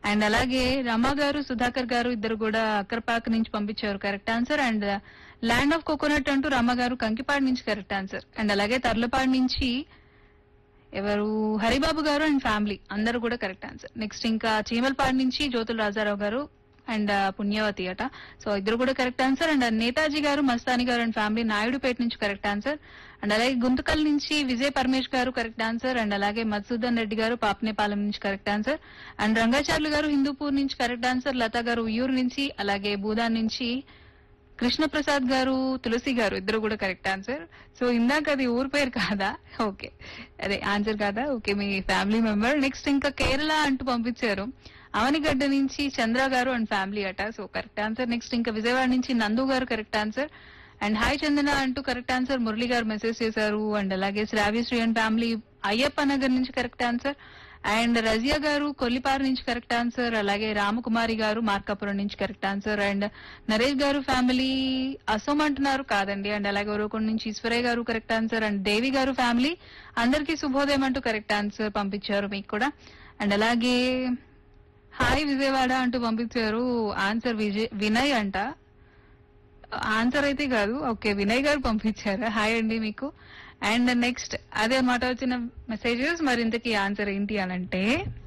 and అలాగే రమా గారు సుధాకర్ గారు ఇద్దరు కూడా అక్కరపాక నుంచి పంపించారు correct answer and land of coconut అంటూ రమ గారు కంకిపాడు నుంచి కరెక్ట్ ఆన్సర్ అండ్ అలాగే తర్లపాడు నుంచి ఎవరు హరిబాబు గారు అండ్ ఫ్యామిలీ అందరూ కూడా కరెక్ట్ ఆన్సర్ నెక్స్ట్ ఇంకా చీమలపాడు నుంచి జ్యోతుల రాజారావు గారు అండ్ పుణ్యవతి అట సో ఇద్దరు కూడా కరెక్ట్ ఆన్సర్ అండ్ నేతాజీ గారు మస్తాని గారు అండ్ ఫ్యామిలీ నాయుడుపేట నుంచి కరెక్ట్ ఆన్సర్ అండ్ అలాగే గుంతకల్ నుంచి విజయ్ పరమేష్ గారు కరెక్ట్ ఆన్సర్ అండ్ అలాగే మధుసూదన్ రెడ్డి గారు పాపనేపాలెం నుంచి కరెక్ట్ ఆన్సర్ అండ్ రంగాచార్యులు గారు హిందూపూర్ నుంచి కరెక్ట్ ఆన్సర్ లతా గారు ఉయ్యూరు నుంచి అలాగే భూదాన్ నుంచి కృష్ణప్రసాద్ గారు తులసి గారు ఇద్దరు కూడా కరెక్ట్ ఆన్సర్ సో ఇందాక అది ఊరు పేరు కాదా ఓకే అదే ఆన్సర్ కాదా ఓకే మీ ఫ్యామిలీ మెంబర్ నెక్స్ట్ ఇంకా కేరళ అంటూ పంపించారు అవనిగడ్డ నుంచి చంద్ర గారు అండ్ ఫ్యామిలీ అట సో కరెక్ట్ ఆన్సర్ నెక్స్ట్ ఇంకా విజయవాడ నుంచి Nandu garu correct answer and hi Chandana అంటూ correct answer Murali garu message చేశారు అండ్ అలాగే శ్రావ్యశ్రీ అండ్ ఫ్యామిలీ అయ్యప్ప నగర్ నుంచి కరెక్ట్ ఆన్సర్ అండ్ రజియా గారు కొల్లిపారు నుంచి కరెక్ట్ ఆన్సర్ అలాగే రామకుమారి గారు మార్కాపురం నుంచి కరెక్ట్ ఆన్సర్ అండ్ నరేష్ గారు ఫ్యామిలీ అసోమ్ అంటున్నారు కాదండి అండ్ అలాగే ఉరవకొండ నుంచి ఈశ్వరయ్య గారు కరెక్ట్ ఆన్సర్ అండ్ దేవి గారు ఫ్యామిలీ అందరికీ శుభోదయం అంటూ కరెక్ట్ ఆన్సర్ పంపించారు మీకు కూడా అండ్ అలాగే హాయ్ విజయవాడ అంటూ పంపించారు ఆన్సర్ విజయ్ వినయ్ అంట ఆన్సర్ అయితే కాదు ఓకే వినయ్ గారు పంపించారు హాయ్ అండి మీకు అండ్ నెక్స్ట్ అదే మాట వచ్చిన మెసేజెస్ మరి ఇంతకీ ఆన్సర్ ఏంటి అని అంటే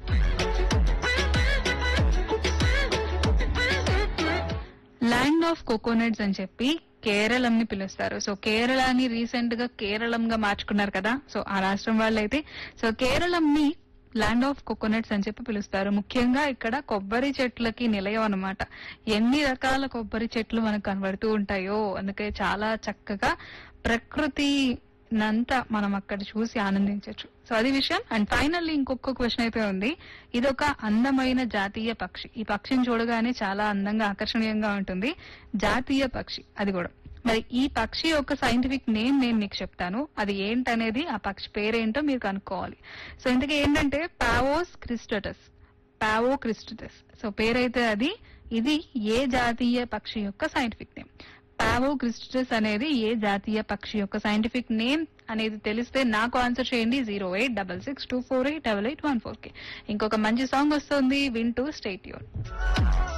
ల్యాండ్ ఆఫ్ కోకోనట్స్ అని చెప్పి కేరళం ని పిలుస్తారు సో కేరళని రీసెంట్ గా కేరళం గా మార్చుకున్నారు కదా సో ఆ రాష్ట్రం వాళ్ళు అయితే సో కేరళం ని ల్యాండ్ ఆఫ్ కోకోనట్స్ అని చెప్పి పిలుస్తారు ముఖ్యంగా ఇక్కడ కొబ్బరి చెట్లకి నిలయం అన్నమాట ఎన్ని రకాల కొబ్బరి చెట్లు మనకు కనబడుతూ ఉంటాయో అందుకే చాలా చక్కగా ప్రకృతి నంతా మనం అక్కడ చూసి ఆనందించవచ్చు సో అది విషయం అండ్ ఫైనల్లీ ఇంకొక క్వశ్చన్ అయితే ఉంది ఇదొక అందమైన జాతీయ పక్షి ఈ పక్షిని చూడగానే చాలా అందంగా ఆకర్షణీయంగా ఉంటుంది జాతీయ పక్షి అది కూడా మరి ఈ పక్షి యొక్క సైంటిఫిక్ నేమ్ నేను మీకు చెప్తాను అది ఏంటనేది ఆ పక్షి పేరేంటో మీరు కనుక్కోవాలి సో ఇంతకీ ఏంటంటే pavos cristatus pavo cristatus so పేరైతే అది ఇది ఏ జాతీయ పక్షి యొక్క సైంటిఫిక్ నేమ్ పావో క్రిస్టస్ అనేది ఏ జాతీయ పక్షి యొక్క సైంటిఫిక్ నేమ్ అనేది తెలిస్తే నాకు ఆన్సర్ చేయండి zero eight double six two four eight double eight one four కి ఇంకొక మంచి సాంగ్ వస్తుంది వింటూ స్టేట్ యూన్